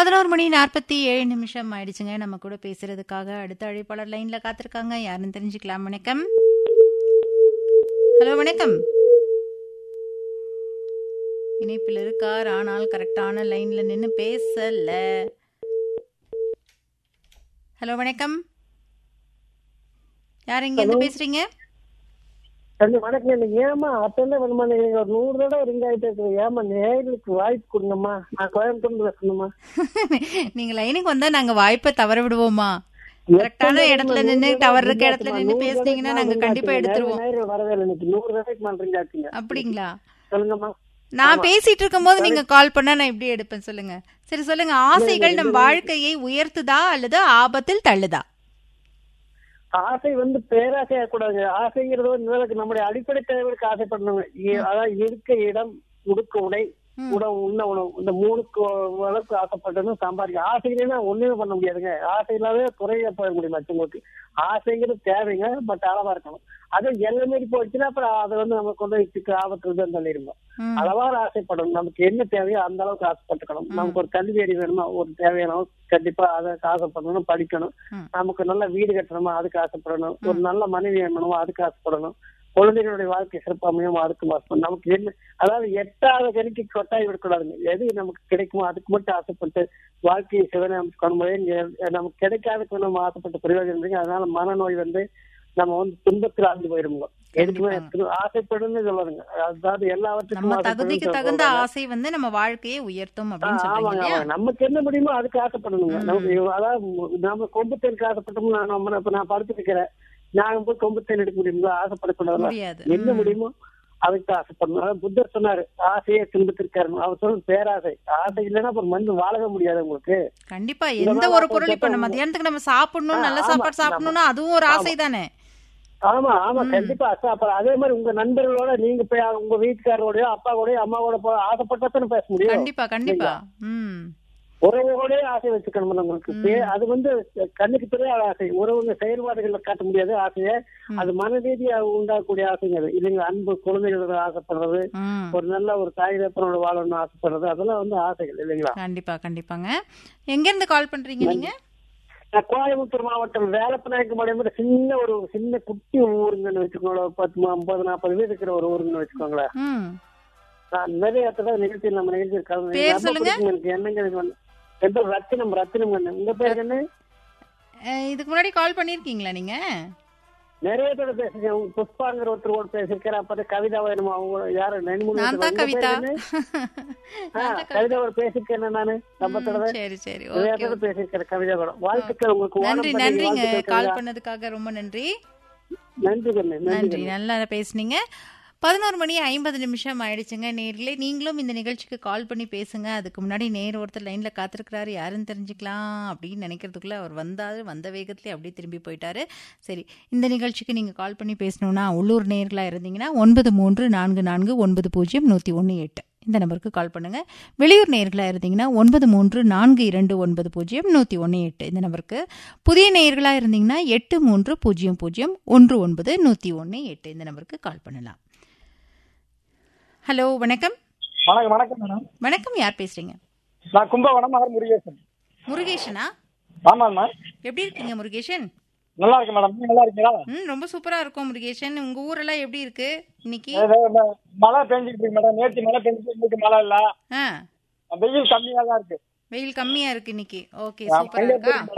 பதினோரு மணி நாற்பத்தி ஏழு நிமிஷம் ஆயிடுச்சுங்க நம்ம கூட பேசுறதுக்காக அடுத்த அழைப்பாளர் லைன்ல காத்திருக்காங்க யாருன்னு தெரிஞ்சுக்கலாம் வணக்கம் ஹலோ வணக்கம் இணைப்பில் இருக்கார் ஆனால் கரெக்டான லைன்ல நின்று பேசல ஹலோ வணக்கம் யார் இங்க இருந்து பேசுறீங்க தம்பி வணக்கம் நீங்க ஏமா அத்தனை வேணுமா நீங்க ஒரு நூறு தடவை ரிங் ஆயிட்டு இருக்குது ஏமா நேர்களுக்கு வாய்ப்பு கொடுங்கம்மா நான் கோயம்புத்தூர்ல பேசணுமா நீங்க லைனுக்கு வந்தா நாங்க வாய்ப்பை தவற விடுவோமா கரெக்டான இடத்துல நின்னு டவர் இருக்க இடத்துல நின்னு பேசுனீங்கன்னா நாங்க கண்டிப்பா எடுத்துருவோம் நேரில் வரவே இல்லை இன்னைக்கு நூறு தடவைக்கு மேல ரிங் ஆச்சுங்க அப்படிங்களா சொல்லுங்கம்மா நான் பேசிட்டு இருக்கும்போது நீங்க கால் பண்ணா நான் எப்படி எடுப்பேன் சொல்லுங்க சரி சொல்லுங்க ஆசைகள் நம் வாழ்க்கையை உயர்த்துதா அல்லது ஆபத்தில் தள்ளுதா ஆசை வந்து பேராசையா கூடாது ஆசைங்கிறது வந்து நமக்கு நம்முடைய அடிப்படை தேவைகளுக்கு ஆசைப்படணும் இ- அதாவது இருக்க இடம் உடுக்க உடை உணவு உண்ண உணவு இந்த மூணுக்கு அளவுக்கு ஆசைப்பட்டதும் சம்பாதிக்க ஆசைகளா ஒண்ணுமே பண்ண முடியாதுங்க ஆசை இல்லாத குறைய போயிட முடியும் மற்றவங்களுக்கு ஆசைங்கிறது தேவைங்க பட் அளவா இருக்கணும் அது எல்லை மீறி போச்சுன்னா அப்புறம் அதை வந்து நம்ம கொண்டு வச்சுக்க ஆபத்து தான் தள்ளிடுங்க ம். அளவாக ஆசைப்படணும் நமக்கு என்ன தேவையோ அந்த அளவுக்கு ஆசைப்பட்டுக்கணும் நமக்கு ஒரு கல்வி அறிவு வேணுமா ஒரு தேவையான கண்டிப்பா அதுக்கு ஆசைப்படணும் படிக்கணும் ம். நமக்கு நல்ல வீடு கட்டணுமா அதுக்கு ஆசைப்படணும் ஒரு நல்ல மனைவி வேணுமா அதுக்கு ஆசைப்படணும் குழந்தைகளுடைய வாழ்க்கை சிறப்பு அமையும் அதுக்கு ஆசைப்படணும் நமக்கு என்ன அதாவது எட்டாவது கணிக்கு கொட்டாய் விடக்கூடாதுங்க எது நமக்கு கிடைக்குமோ அதுக்கு மட்டும் ஆசைப்பட்டு வாழ்க்கையை சிவனை அமைச்சுக்கணும் நமக்கு கிடைக்காததுக்கு நம்ம ஆசைப்பட்டு பிரயோஜனம் இல்லைங்க அதனால மனநோய் வந்து நம்ம வந்து துன்பத்தில் ஆழ்ந்து போயிருவோம் எதுக்குமே திரு- ஆசைப்படுன்னு சொல்லுவாங்க அதாவது எல்லாவற்றுக்கும் நம்ம ஆசைப்படுன்னு தகுதிக்கு சொல்ல தகுந்த சொல்றாங்க. ஆசை வந்து நம்ம வாழ்க்கையை உயர்த்தும் அப்படின்னு ஆ, சொல்றீங்க ஆமாங்க இல்லையா ஆமாங்க நமக்கு என்ன முடியுமோ அதுக்கு ஆசைப்படணுங்க நமக்கு அதாவது நம்ம கொம்புத்தேனுக்கு ஆசைப்பட்டோம்னா நம்ம இப்ப நான் படுத்துட்டு இருக்கிறேன் நான் போய் கொம்புத்தேன் எடுக்க முடியுங்களா ஆசைப்படக்கூடாது முடியாது என்ன முடியுமோ அதுக்கு ஆசைப்படணும் அதாவது புத்தர் சொன்னாரு ஆசையே துன்பத்திற்காரன் அவர் சொன்ன பேராசை ஆசை இல்லைன்னா அப்புறம் மனிதன் வாழவே முடியாது உங்களுக்கு கண்டிப்பா இந்த எந்த மாதிரி ஒரு அப்போ பொருள் இப்ப கேட்டா நம்ம மத்தியானத்துக்கு நம்ம சாப்பிடணும் ஆ, நல்ல ஆமா, சாப்பாடு ஆமா. சாப்பிடணும்னா அதுவும் ஒரு ஆசை தானே ஆமா ஆமா கண்டிப்பா அச- அப்புறம் அதே மாதிரி உங்க நண்பர்களோட நீங்க போய் உங்க வீட்டுக்காரோடய அப்பா கூட அம்மாவோட போய் ஆசைப்பட்டா தானே பேச முடியும் கண்டிப்பா கண்டிப்பா ம் உறவோட ஆசை வச்சுக்கணும் உங்களுக்கு பே- அது வந்து கண்ணுக்கு தெரியாத ஆசை உறவுங்க செயல்பாடுகள்ல காட்ட முடியாது ஆசையை அது மன ரீதியா உண்டாகக்கூடிய ஆசைங்க அது இல்லைங்க அன்பு குழந்தைகளோட ஆசைப்படுறது ம் ஒரு நல்ல ஒரு தாய் தப்பனோட வாழணும்னு ஆசைப்படுறது அதெல்லாம் வந்து ஆசைகள் இல்லைங்களா கண்டிப்பா கண்டிப்பாங்க எங்க இருந்து கால் பண்றீங்க நீங்க நான் கோயம்புத்தூர் மாவட்டம் வேலப்பநாயக்க மாவட்டம் சின்ன ஒரு சின்ன குட்டி ஊருங்கன்னு வச்சுக்கோங்களேன் ஒரு பத்து ஐம்பது நாற்பது வீடு இருக்கிற ஒரு ஊருன்னு வச்சுக்கோங்களேன் ம் நான் நிறைய இடத்துல நிகழ்ச்சி நம்ம நிகழ்ச்சி கலந்து பேர் ரொம்ப சொல்லுங்க. பிடிக்குங்க எனக்கு என்னங்க இது வந்து- என் பேர் ரத்தினம் ரத்தினம் கண்ணு உங்க பேர் என்ன அஹ், இதுக்கு முன்னாடி கால் பண்ணிருக்கீங்களா நீங்க நிறைய பேர் பேசுறேன் உங்க புஷ்பாங்கிற ஒருத்தர் கூட பேசிருக்காரு அப்ப கவிதா வேணுமா அவங்க யாரு ரெண்டு மூணு நான் பேர் தான் உங்க பேர் கவிதா என்ன? ஆ, கவிதா ஒரு பேசிருக்கேன் நானு நம்ம தடவை சரி சரி நிறைய ஓகே பேர் பேசிருக்கேன் கவிதா கூட வாழ்த்துக்கள் உங்களுக்கு ஓணம் நன்றி பண்டிகை நன்றிங்க வாழ்த்துக்கள் கால் கவிதா. பண்ணதுக்காக ரொம்ப நன்றி நன்றி கண்ணு நன்றி நன்றி நல்லா பேசுனீங்க பதினோரு மணி ஐம்பது நிமிஷம் ஆயிடுச்சுங்க நேர்களே நீங்களும் இந்த நிகழ்ச்சிக்கு கால் பண்ணி பேசுங்க அதுக்கு முன்னாடி நேர் ஒருத்தர் லைன்ல காத்திருக்கிறாரு யாருன்னு தெரிஞ்சுக்கலாம் அப்படின்னு நினைக்கிறதுக்குள்ள அவர் வந்தாரு வந்த வேகத்திலே அப்படியே திரும்பி போயிட்டாரு சரி இந்த நிகழ்ச்சிக்கு நீங்க கால் பண்ணி பேசணும்னா உள்ளூர் நேர்களா இருந்தீங்கன்னா ஒன்பது மூன்று நான்கு நான்கு ஒன்பது பூஜ்ஜியம் நூத்தி ஒன்று எட்டு இந்த நம்பருக்கு கால் பண்ணுங்க வெளியூர் நேர்களா இருந்தீங்கன்னா ஒன்பது மூன்று நான்கு இரண்டு ஒன்பது பூஜ்ஜியம் நூத்தி ஒன்று எட்டு இந்த நம்பருக்கு புதிய நேயர்களா இருந்தீங்கன்னா எட்டு மூன்று பூஜ்ஜியம் பூஜ்ஜியம் ஒன்று ஒன்பது நூத்தி ஒன்று எட்டு இந்த நம்பருக்கு கால் பண்ணலாம் ஹலோ வணக்கம் வணக்கம் வணக்கம் மேடம் வணக்கம் யார் பேசுறீங்க நான் கும்பகோணம் மகர் முருகேசன் முருகேஷனா ஆமாம்மா எப்படி இருக்கீங்க முருகேஷன் நல்லா இருக்கு மேடம் நீங்க நல்லா இருக்கீங்களா ம் ரொம்ப சூப்பரா இருக்கும் முருகேஷன் உங்க ஊரெல்லாம் எப்படி இருக்கு இன்னைக்கு ஏதோ இந்த மழை பெஞ்சிட்டு இருக்கு மேடம் நேற்று மழை பெஞ்சிட்டு இன்னைக்கு மழை இல்ல ஆ வெயில் கம்மியா தான் இருக்கு வெயில் கம்மியா இருக்கு இன்னைக்கு ஓகே ஆ, சூப்பரா அங்க இருக்கா எப்படி